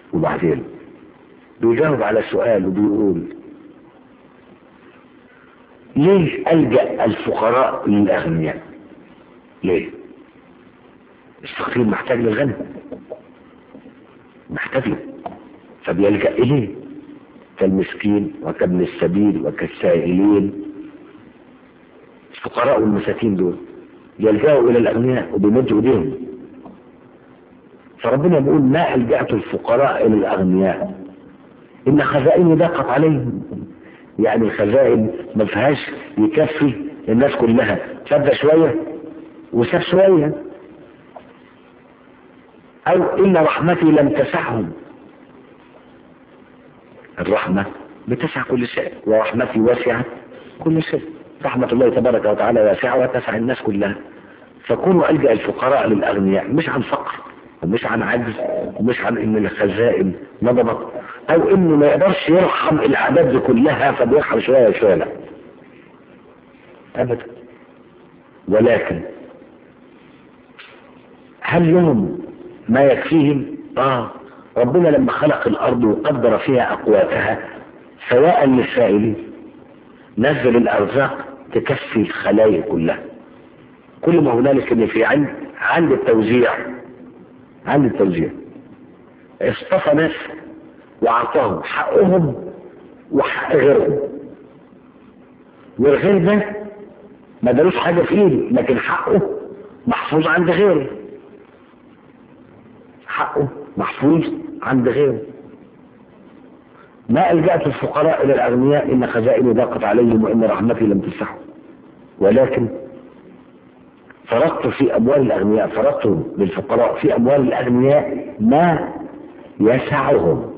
وبعدين بيجاوب على سؤال وبيقول ليه ألجأ الفقراء للأغنياء ليه الفقير محتاج للغنى محتاج له فبيلجأ إليه كالمسكين وكابن السبيل وكالسائلين الفقراء والمساكين دول يلجأوا إلى الأغنياء وبيمدوا إيديهم فربنا بيقول ما ألجأت الفقراء إلى الأغنياء إن خزائني ضاقت عليهم يعني الخزائن ما فيهاش يكفي الناس كلها تبدا شويه وساب شويه او ان رحمتي لم تسعهم الرحمه بتسع كل شيء ورحمتي واسعه كل شيء رحمه الله تبارك وتعالى واسعه وتسع الناس كلها فكونوا الجا الفقراء للاغنياء مش عن فقر ومش عن عجز ومش عن ان الخزائن نضبت او انه ما يقدرش يرحم الاعداد دي كلها فبيرحم شويه شويه لا ابدا ولكن هل لهم ما يكفيهم اه ربنا لما خلق الارض وقدر فيها اقواتها سواء للسائلين نزل الارزاق تكفي الخلايا كلها كل ما هنالك ان في عند عند التوزيع عند التوزيع اصطفى ناس واعطاهم حقهم وحق غيرهم والغير ده ما دالوش حاجه في ايده لكن حقه محفوظ عند غيره حقه محفوظ عند غيره ما ألجأت الفقراء إلى الأغنياء إن خزائني ضاقت عليهم وإن رحمتي لم تسعهم ولكن فرضت في أموال الأغنياء فرضت للفقراء في أموال الأغنياء ما يسعهم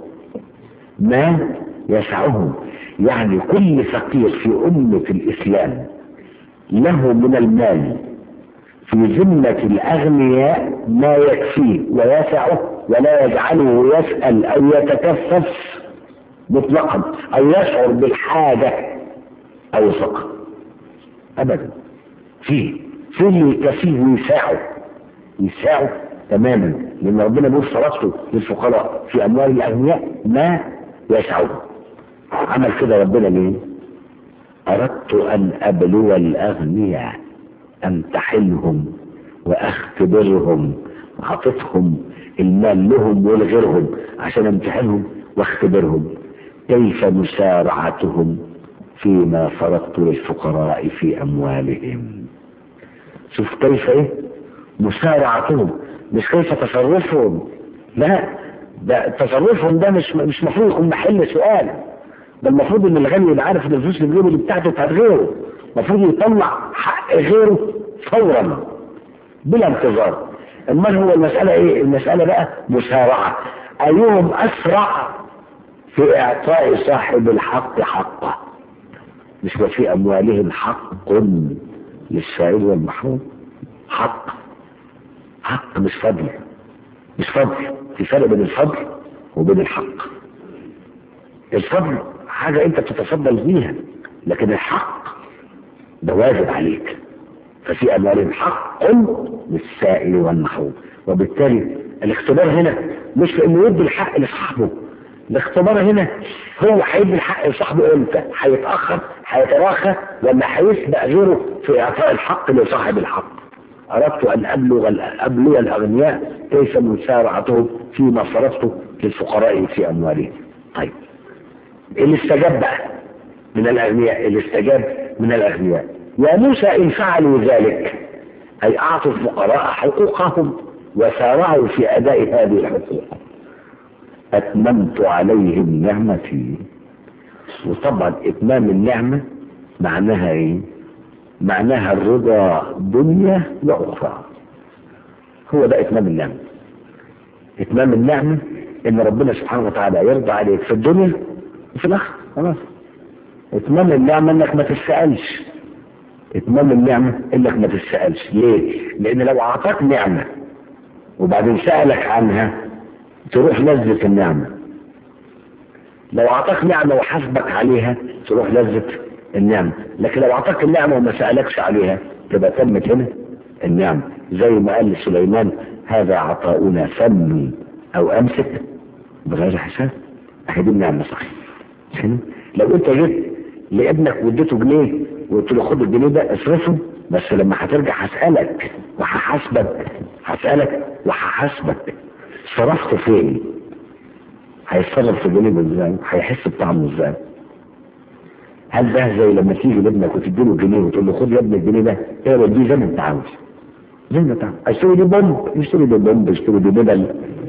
ما يسعهم يعني كل فقير في أمة الإسلام له من المال في ذمة الأغنياء ما يكفيه ويسعه ولا يجعله يسأل أو يتكفف مطلقا أو يشعر بالحاجة أو الفقر أبدا فيه فيه اللي يكفيه ويساعه يساعه تماما لأن ربنا بيقول صرفته للفقراء في أموال الأغنياء ما يسعه عمل كده ربنا ليه؟ أردت أن أبلو الأغنياء امتحنهم واختبرهم عطتهم المال لهم ولغيرهم عشان امتحنهم واختبرهم كيف مسارعتهم فيما فرضت للفقراء في اموالهم شوف كيف ايه مسارعتهم مش كيف تصرفهم لا ده تصرفهم ده مش مش مفروض يكون محل سؤال ده المفروض ان الغني يبقى عارف ان الفلوس اللي اللي بتاعته بتاعت غيره المفروض يطلع حق غيره فورا بلا انتظار امال هو المسألة ايه المسألة بقى مسارعة ايهم اسرع في اعطاء صاحب الحق حقه مش وفي اموالهم حق للسائل والمحروم حق حق مش فضل مش فضل في فرق بين الفضل وبين الحق الفضل حاجة انت بتتفضل بيها لكن الحق ده واجب عليك ففي اموالهم حق للسائل والمحروم وبالتالي الاختبار هنا مش في انه يدي الحق لصاحبه الاختبار هنا هو هيدي الحق لصاحبه امتى هيتاخر هيتراخى ولا هيسبق غيره في اعطاء الحق لصاحب الحق اردت ان ابلغ ابلغ الاغنياء كيف مسارعتهم فيما صرفته للفقراء في اموالهم طيب اللي استجاب بقى من الاغنياء اللي استجاب من الاغنياء يا موسى ان فعلوا ذلك اي اعطوا الفقراء حقوقهم وسارعوا في اداء هذه الحقوق اتممت عليهم نعمتي وطبعا اتمام النعمه معناها ايه معناها الرضا دنيا واخرى هو ده اتمام النعمه اتمام النعمه ان ربنا سبحانه وتعالى يرضى عليك في الدنيا وفي الاخره خلاص اتمام النعمه انك ما تسالش اتمام النعمه انك ما تسالش ليه لان لو اعطاك نعمه وبعدين سالك عنها تروح لذة النعمة لو اعطاك نعمة وحاسبك عليها تروح لذة النعمة لكن لو اعطاك النعمة وما سألكش عليها تبقى تمت هنا النعمة زي ما قال سليمان هذا عطاؤنا فم او امسك بغير حساب اهي دي النعمة صحيح فهمت؟ لو انت جيت لابنك واديته جنيه وقلت له خد الجنيه ده اصرفه بس لما هترجع هسألك وهحاسبك هسألك وهحاسبك صرفت فين هيتصرف في الجنيه ده ازاي هيحس بطعمه ازاي هل ده زي لما تيجي لابنك وتديله جنيه وتقول له خد يا ابني الجنيه ده ايه وديه زي ما انت عاوز زي ما انت عاوز اشتري دي بومب اشتري دي بومب اشتري دي بدل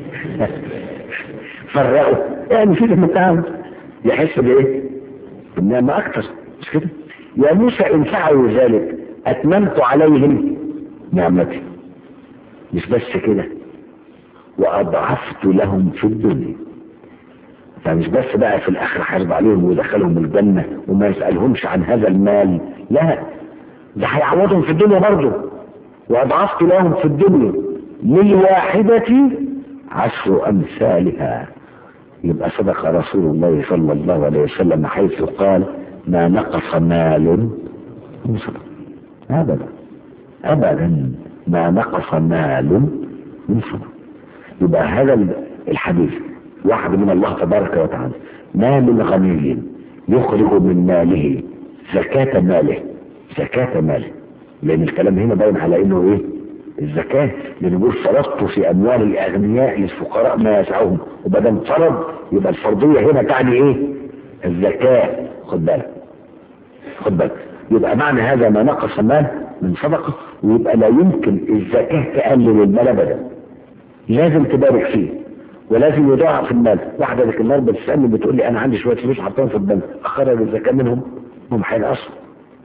فرقوا يعني في زي ما انت عاوز يحس بايه؟ بالنعمة اكتر مش كده؟ يا موسى ان فعلوا ذلك اتممت عليهم نعمتي مش بس كده واضعفت لهم في الدنيا فمش بس بقى في الاخر حارب عليهم ويدخلهم الجنة وما يسألهمش عن هذا المال لا ده هيعوضهم في الدنيا برضه واضعفت لهم في الدنيا للواحدة عشر امثالها يبقى صدق رسول الله صلى الله عليه وسلم حيث قال ما نقص مال من صدقه ابدا ابدا ما نقص مال من صدقه يبقى هذا الحديث واحد من الله تبارك وتعالى ما من غني يخرج من ماله زكاة ماله زكاة ماله لأن الكلام هنا باين على إنه إيه؟ الزكاة لأن يقول فرضت في أموال الأغنياء للفقراء ما يسعهم وبدل فرض يبقى الفرضية هنا تعني إيه؟ الزكاة خد بالك خد بالك يبقى معنى هذا ما نقص مال من صدقة ويبقى لا يمكن الزكاة تقلل المال أبدا لازم تبارك فيه ولازم يضاعف المال واحدة ذيك النهار بتسألني بتقول لي أنا عندي شوية فلوس حطهم في البنك أخرج الزكاة منهم هم هينقصوا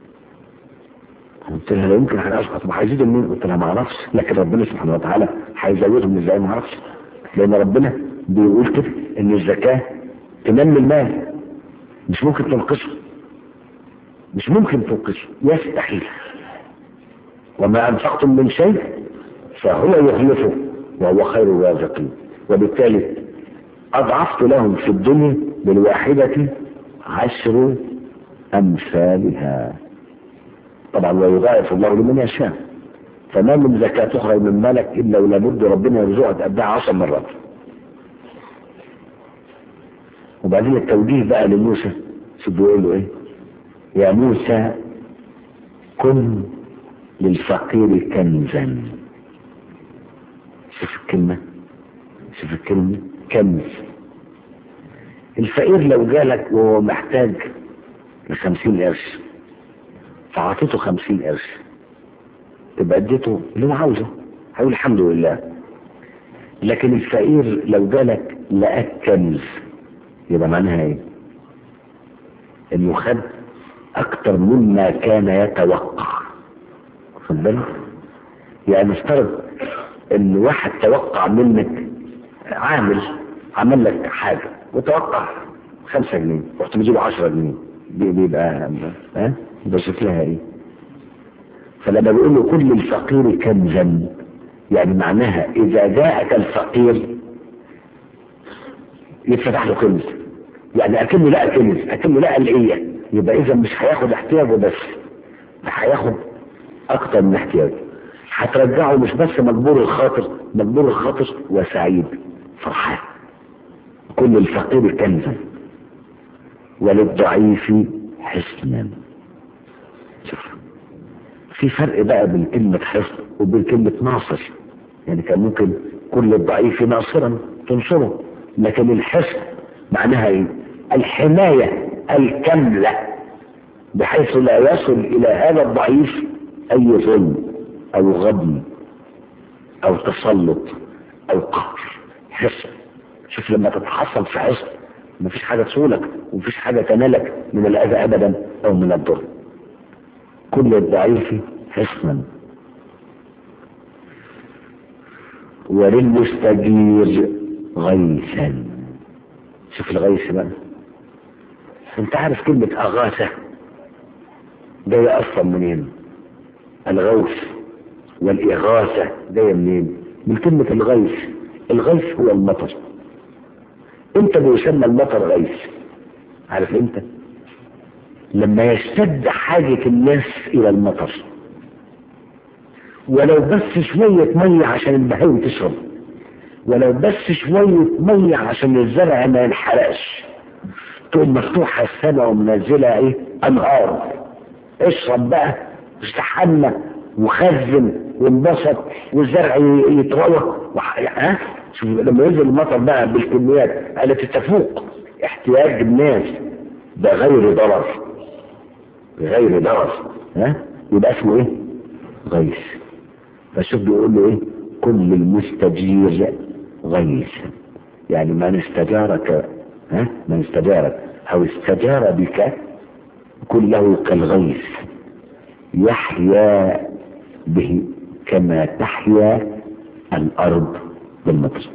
قلت لها لا يمكن هينقصوا طب هيزيدوا منين؟ قلت لها ما أعرفش لكن ربنا سبحانه وتعالى هيزودهم إزاي ما أعرفش لأن ربنا بيقول كده إن الزكاة تنمي المال مش ممكن تنقصه مش ممكن تنقصه يستحيل وما أنفقتم من شيء فهو يخلفه وهو خير الرازقين وبالتالي أضعفت لهم في الدنيا بالواحدة عشر أمثالها طبعا ويضاعف الله لمن يشاء فما من زكاة تخرج من مالك إلا ولابد ربنا يرزقها تأديها عشر مرات وبعدين التوجيه بقى لموسى شو بيقول له ايه يا موسى كن للفقير كنزا شوف الكلمة شوف الكلمة كنز الفقير لو جالك وهو محتاج لخمسين قرش فعطيته خمسين قرش تبقى اديته اللي هو عاوزه هيقول الحمد لله لكن الفقير لو جالك لقاك كنز يبقى معناها ايه انه خد اكتر مما كان يتوقع خد بالك يعني افترض ان واحد توقع منك عامل عمل لك حاجة وتوقع خمسة جنيه رحت بتجيبه عشرة جنيه بيبقى ها يبقى شكلها ايه فلما بيقول له كل الفقير كنزا يعني معناها اذا جاءك الفقير يتفتح له كنز يعني اكنه لقى كنز اكنه لقى الايه يبقى اذا مش هياخد احتياجه بس هياخد اكتر من احتياجه هترجعه مش بس مجبور الخاطر مجبور الخاطر وسعيد فرحان كل الفقير كنزا وللضعيف حسنا شوف في فرق بقى بين كلمة حصن وبين كلمة ناصر يعني كان ممكن كل الضعيف ناصرا تنصره لكن الحصن معناها ايه الحماية الكاملة بحيث لا يصل الى هذا الضعيف اي ظلم او غضب او تسلط او قهر حصن شوف لما تتحصن في حصن مفيش حاجة تسولك ومفيش حاجة تنالك من الاذى ابدا او من الضر كل الضعيف حصنا وللمستجير غيثا شوف الغيث بقى انت عارف كلمة اغاثة جاية اصلا منين الغوث والاغاثة جاية منين من كلمة الغيث الغيث هو المطر امتى بيسمى المطر غيث عارف امتى لما يشتد حاجة الناس الى المطر ولو بس شوية مية عشان البهايم تشرب ولو بس شوية مية عشان الزرع ما ينحرقش تقوم مفتوحة السماء ومنزلة ايه انهار اشرب بقى استحمى وخزن وانبسط والزرع يتروى ها شوف لما ينزل المطر بقى بالكميات التي تفوق احتياج الناس بغير ضرر بغير ضرر ها يبقى اسمه ايه غيث فشوف بيقول له ايه كل المستجير غيث يعني من استجارك ها من استجارك او استجار بك كله كالغيث يحيا به كما تحيا الارض بالمطر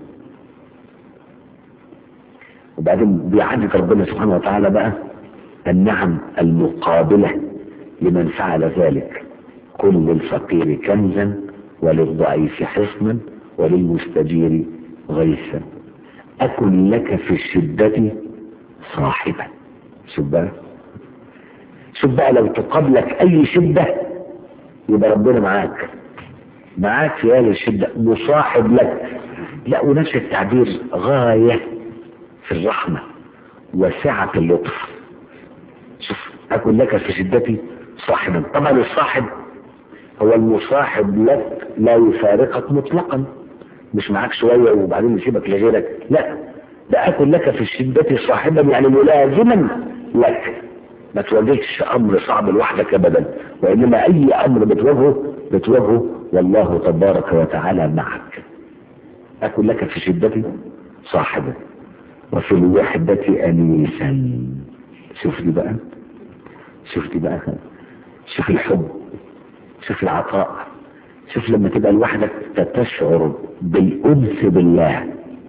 وبعدين بيعدد ربنا سبحانه وتعالى بقى النعم المقابلة لمن فعل ذلك كل للفقير كنزا وللضعيف حصنا وللمستجير غيثا أكن لك في الشدة صاحبا شوف بقى شوف بقى لو تقابلك أي شدة يبقى ربنا معاك معاك في هذه الشدة مصاحب لك لا ونفس التعبير غاية في الرحمة وسعة اللطف شوف أكن لك في شدتي صاحبا طبعا الصاحب هو المصاحب لك لا يفارقك مطلقا مش معاك شوية وبعدين يسيبك لغيرك لا ده أكن لك في الشدة صاحبا يعني ملازما لك ما تواجهش أمر صعب لوحدك أبدا وإنما أي أمر بتواجهه بتواجهه والله تبارك وتعالى معك أكن لك في شدتي صاحبا وفي الوحدة أنيسا شوف دي بقى شوف دي بقى شوف الحب شوف العطاء شوف لما تبقى لوحدك تشعر بالأنس بالله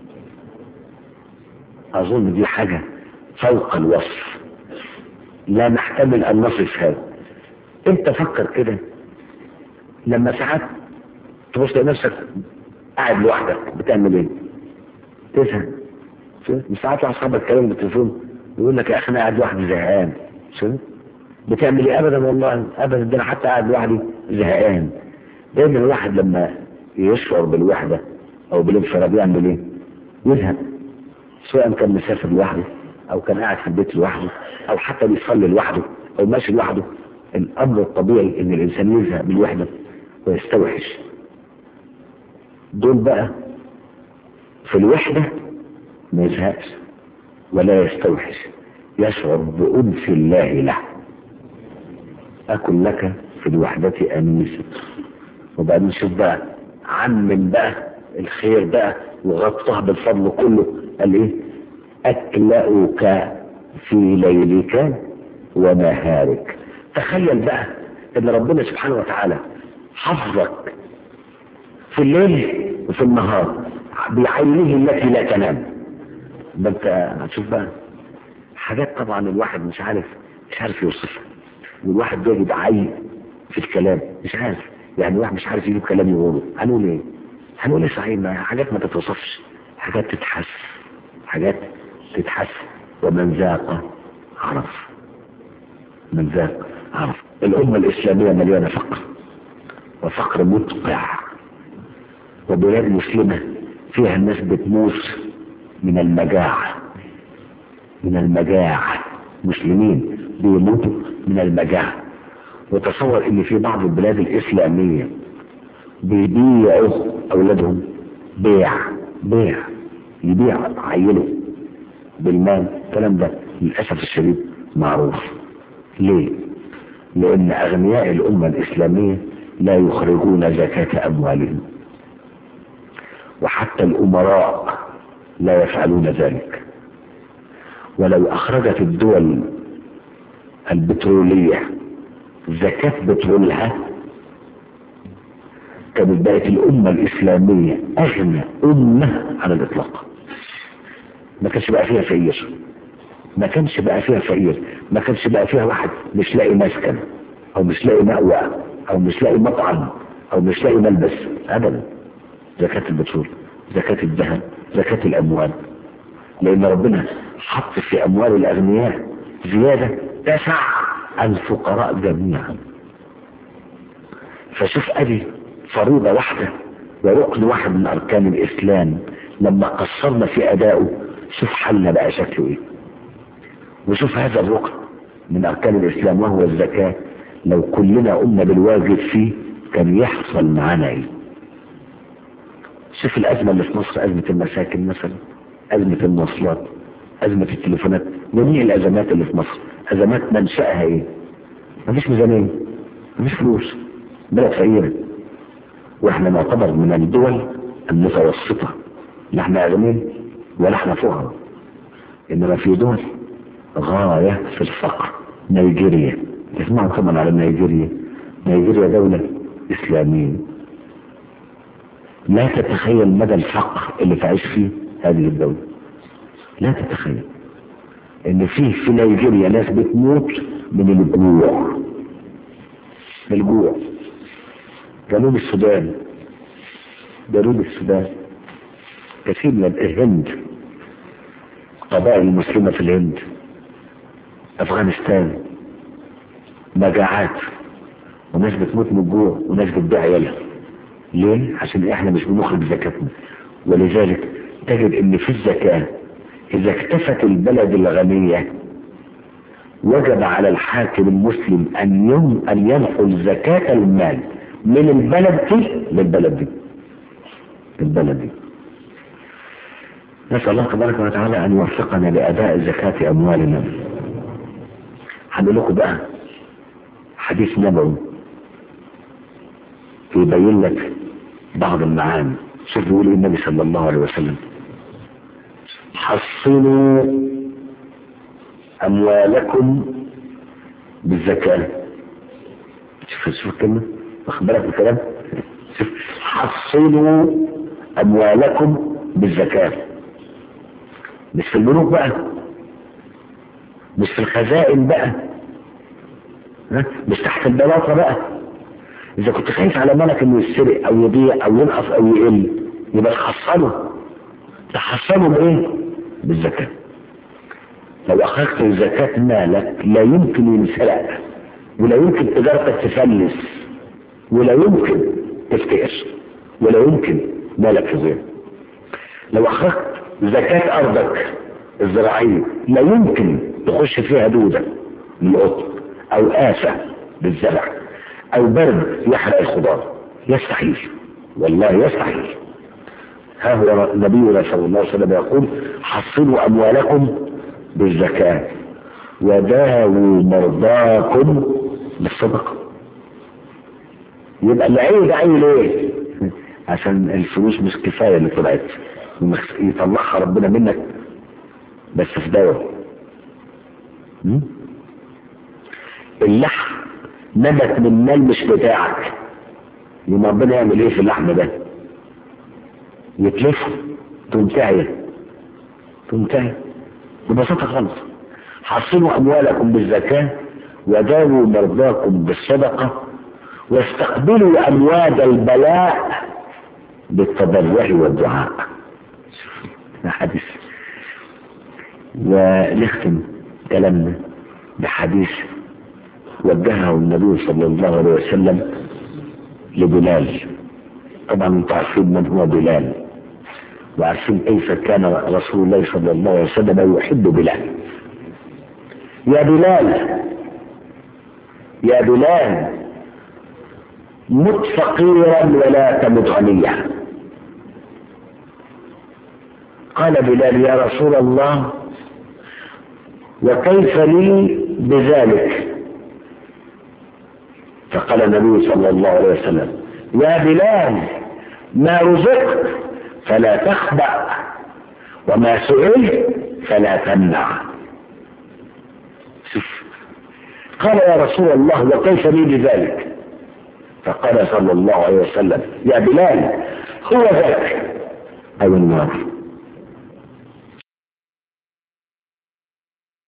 أظن دي حاجة فوق الوصف لا نحتمل أن نصف هذا انت فكر كده لما ساعات تبص لنفسك قاعد لوحدك بتعمل ايه تزهق مش ساعات اصحابك يتكلموا بالتليفون يقول لك يا اخي انا قاعد لوحدي زهقان شو بتعمل ايه ابدا والله ابدا ده انا حتى قاعد لوحدي زهقان دايما الواحد لما يشعر بالوحدة او بالانفراد يعمل ايه يزهق سواء كان مسافر لوحده او كان قاعد في البيت لوحده او حتى بيصلي لوحده او ماشي لوحده الامر الطبيعي ان الانسان يزهق بالوحدة ويستوحش دول بقى في الوحدة ما يزهقش ولا يستوحش يشعر بأنس الله له أكن لك في الوحدة أنيس وبعدين شوف بقى عمم بقى الخير بقى وغطاه بالفضل كله قال ايه أكلأك في ليلك ونهارك تخيل بقى ان ربنا سبحانه وتعالى حفظك في الليل وفي النهار بعينه التي لا تنام ده انت هتشوف بقى حاجات طبعا الواحد مش عارف مش عارف يوصفها والواحد بيجد عين في الكلام مش عارف يعني الواحد مش عارف يجيب كلام يقوله هنقول ايه هنقول ايه صحيح ما حاجات ما تتوصفش حاجات تتحس حاجات تتحس ومن ذاق عرف من ذاق عرف الأمة الإسلامية مليانة فقر وفقر مدقع وبلاد مسلمة فيها الناس بتموت من المجاعة من المجاعة مسلمين بيموتوا من المجاعة وتصور ان في بعض البلاد الاسلامية بيبيعوا اولادهم بيع بيع يبيع عيله بالمال الكلام ده للأسف الشديد معروف ليه لان اغنياء الامة الاسلامية لا يخرجون زكاة اموالهم وحتى الامراء لا يفعلون ذلك ولو اخرجت الدول البترولية زكاة بترولها كانت بقت الأمة الإسلامية أغنى أمة على الإطلاق ما كانش بقى فيها فقير ما كانش بقى فيها فقير ما كانش بقى فيها واحد مش لاقي مسكن أو مش لاقي مأوى أو مش لاقي مطعم أو مش لاقي ملبس أبدا زكاة البترول زكاة الذهب زكاة الأموال لأن ربنا حط في أموال الأغنياء زيادة تسع الفقراء جميعا فشوف ادي فريضة واحدة وركن واحد من اركان الاسلام لما قصرنا في ادائه شوف حالنا بقى شكله ايه وشوف هذا الركن من اركان الاسلام وهو الزكاة لو كلنا قمنا بالواجب فيه كان يحصل معانا ايه شوف الازمة اللي في مصر ازمة المساكن مثلا ازمة المواصلات ازمة التليفونات جميع الازمات اللي في مصر ازمات منشأها ايه مفيش ميزانية مفيش فلوس بلد فقيرة واحنا نعتبر من الدول المتوسطة لا احنا اغنياء ولا احنا فقراء انما في دول غاية في الفقر نيجيريا تسمعوا طبعا على نيجيريا نيجيريا دولة اسلامية لا تتخيل مدى الفقر اللي تعيش فيه هذه الدولة لا تتخيل ان فيه في نيجيريا ناس بتموت من الجوع من الجوع جنوب السودان جنوب السودان كثير من الهند قبائل المسلمة في الهند افغانستان مجاعات وناس بتموت من الجوع وناس بتبيع عيالها ليه؟ عشان احنا مش بنخرج زكاتنا ولذلك تجد ان في الزكاة اذا اكتفت البلد الغنية وجب على الحاكم المسلم ان يم ان ينقل زكاة المال من البلد دي للبلد دي البلد دي نسأل الله تبارك وتعالى أن يوفقنا لأداء زكاة أموالنا هنقول لكم بقى حديث نبوي يبين لك بعض المعاني شوف بيقول ايه النبي صلى الله عليه وسلم حصنوا أموالكم بالزكاة شوف شوف الكلمة واخد بالك من الكلام شوف حصنوا أموالكم بالزكاة مش في البنوك بقى مش في الخزائن بقى ها؟ مش تحت البلاطة بقى إذا كنت خايف على مالك إنه يسرق أو يضيع أو ينقص أو يقل يبقى تحصنه تحصنه بإيه؟ بالزكاة لو أخرجت زكاة مالك لا يمكن ينسرق ولا يمكن تجارتك تفلس ولا يمكن تفتقر ولا يمكن مالك يضيع لو أخرجت زكاة أرضك الزراعية لا يمكن تخش فيها دودة من القطن أو آفة بالزرع أو برد يحرق الخضار يستحيل والله يستحيل ها هو نبينا صلى الله عليه وسلم يقول حصلوا أموالكم بالزكاة وداووا مرضاكم بالصدقة يبقى العين ده عين ليه عشان الفلوس مش كفاية اللي طلعت يطلعها ربنا منك بس في دواء اللحم نبت من مال مش بتاعك يبقى ربنا يعمل ايه في اللحم ده يتلفه تنتهي تنتهي ببساطة خالص حصلوا أموالكم بالزكاة وداووا مرضاكم بالصدقة واستقبلوا أمواج البلاء بالتضرع والدعاء حديث ونختم كلامنا بحديث وجهه النبي صلى الله عليه وسلم لبلال طبعا انتم عارفين من هو بلال وعارفين كيف كان رسول الله صلى الله عليه وسلم يحب بلال يا بلال يا بلال مت فقيرا ولا تمت غنيا قال بلال يا رسول الله وكيف لي بذلك فقال النبي صلى الله عليه وسلم يا بلال ما رزقت فلا تخبأ وما سئلت فلا تمنع شوف قال يا رسول الله وكيف لي بذلك فقال صلى الله عليه وسلم يا بلال هو ذاك أو النار